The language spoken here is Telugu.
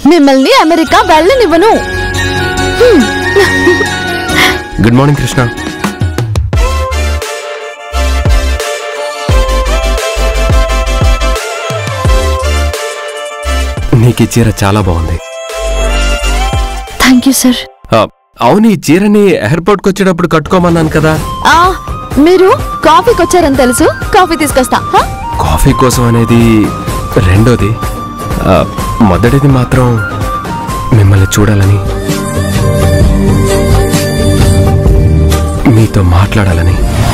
మిమ్మల్ని అమెరికా వెళ్ళనివ్వను గుడ్ మార్నింగ్ కృష్ణ నీకు ఈ చీర చాలా బాగుంది థ్యాంక్ యూ సార్ ఆ, అవును ఈ చీరని ఎయిర్పోర్ట్కి వచ్చేటప్పుడు కట్టుకోమన్నాను కదా ఆ మీరు కాఫీకి వచ్చారని తెలుసు కాఫీ తీసుకొస్తా హా? కాఫీ కోసం అనేది రెండోది ఆ, మొదటిది మాత్రం మిమ్మల్ని చూడాలని మీతో మాట్లాడాలని